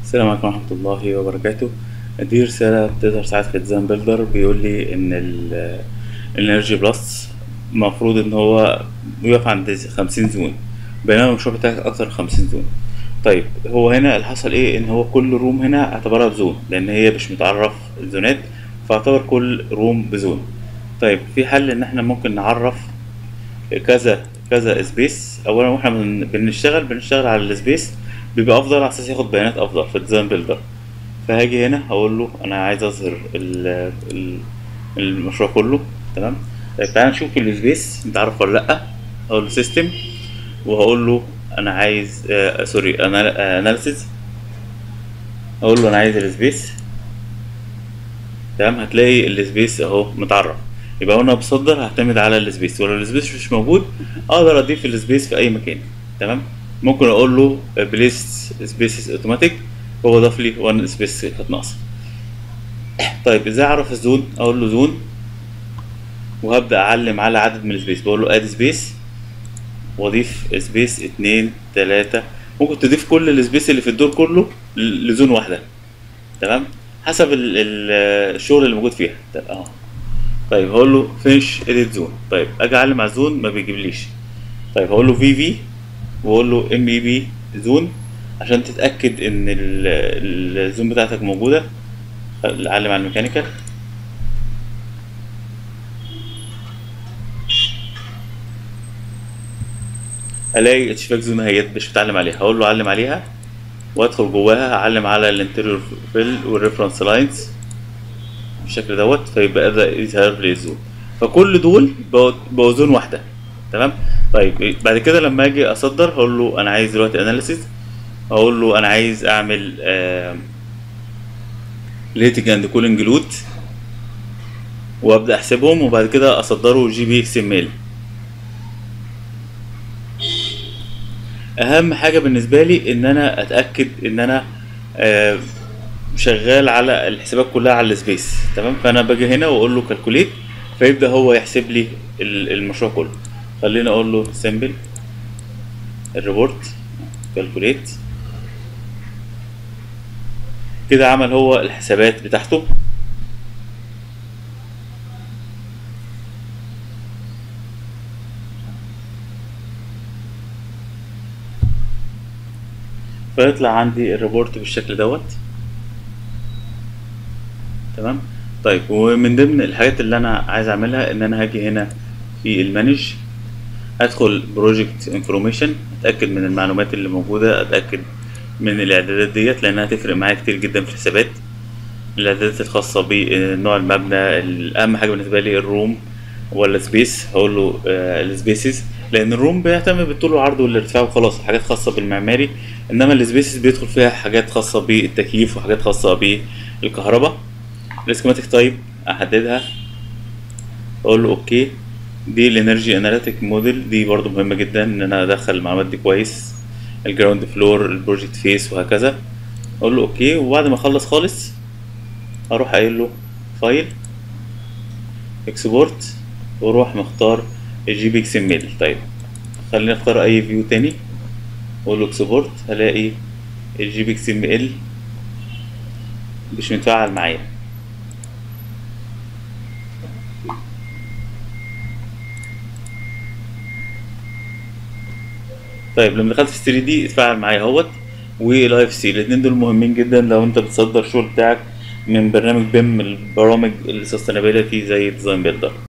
السلام عليكم ورحمة الله وبركاته دي رسالة بتظهر ساعات في ديزاين بيلدر بيقول لي إن ال- الانرجي بلس المفروض إن هو بيقف عند خمسين زون بينما المشروع بتاعك أكتر من خمسين زون طيب هو هنا اللي حصل إيه إن هو كل روم هنا اعتبرها بزون لأن هي مش متعرف الزونات فاعتبر كل روم بزون طيب في حل إن إحنا ممكن نعرف كذا كذا سبيس اولا واحنا بن- بنشتغل بنشتغل على السبيس بيبقى افضل على اساس ياخد بيانات افضل في الديزاين بيلدر فهاجي هنا هقول له انا عايز اظهر ال- ال- المشروع كله تمام طيب تعالى نشوف السبيس انت عارف ولا لا اقول له سيستم وهقول له انا عايز آه سوري اناليسيز اقول له انا عايز السبيس تمام هتلاقي السبيس اهو متعرف يبقى وانا بصدر هعتمد على السبيس ولو السبيس مش موجود اقدر اضيف السبيس في اي مكان تمام ممكن اقول له بليس سبيسز اوتوماتيك هو ضاف لي وان سبيس كانت ناقصه طيب ازاي اعرف الزون اقول له زون وهبدا اعلم على عدد من السبيس بقول له اد سبيس واضيف سبيس اتنين تلاتة ممكن تضيف كل السبيس اللي في الدور كله ل- لزون واحده تمام حسب ال- ال- الشغل اللي موجود فيها طيب اه طيب هقول له فينش اديت زون طيب اجي اعلم على الزون ما بيجيبليش طيب هقول له في في واقول له ام اي بي زون عشان تتاكد ان ال- الزون بتاعتك موجوده اعلم على الميكانيكال الاقي اتشفاك زون اهيت مش بتعلم عليها هقول له علم عليها وادخل جواها اعلم على الانتيريور فيل والريفرنس لاينز بالشكل دوت فيبقى ده يظهر لي الزون فكل دول بقوا بقوا زون واحده تمام طيب بعد كده لما اجي اصدر هقول له انا عايز دلوقتي اناليسيز هقول له انا عايز اعمل ليتنج اند كولينج لود وابدا احسبهم وبعد كده اصدره جي بي اكس ام ال اهم حاجه بالنسبه لي ان انا اتاكد ان انا آه، شغال على الحسابات كلها على السبيس تمام فانا باجي هنا واقول له كالكوليت فيبدا هو يحسب لي ال- المشروع كله خليني اقول له سيمبل الريبورت كالكوليت كده عمل هو الحسابات بتاعته فيطلع عندي الريبورت بالشكل دوت تمام طيب ومن ضمن الحاجات اللي انا عايز اعملها ان انا هاجي هنا في المانج ادخل بروجكت انفورميشن اتاكد من المعلومات اللي موجوده اتاكد من الاعدادات ديت لانها هتفرق معايا كتير جدا في الحسابات الاعدادات الخاصه بنوع المبنى اهم حاجه بالنسبه لي الروم ولا سبيس هقول له السبيسز لان الروم بيهتم بالطول والعرض والارتفاع وخلاص حاجات خاصه بالمعماري انما السبيسز بيدخل فيها حاجات خاصه بالتكييف وحاجات خاصه بالكهرباء السكيماتيك تايب احددها اقول له اوكي دي الانرجي اناليتيك موديل دي برضو مهمه جدا ان انا ادخل المعلومات دي كويس الجراوند فلور البروجكت فيس وهكذا اقول له اوكي وبعد ما اخلص خالص اروح قايل له فايل اكسبورت واروح مختار الجي بي اكس ام ال طيب خليني اختار اي فيو تاني واقول له اكسبورت هلاقي الجي بي اكس ام ال مش متفاعل معايا طيب لما دخلت في 3 دي اتفاعل معايا اهوت ولايف سي الاثنين دول مهمين جدا لو انت بتصدر شغل بتاعك من برنامج بيم البرامج السستينابيلتي زي ديزاين بيلدر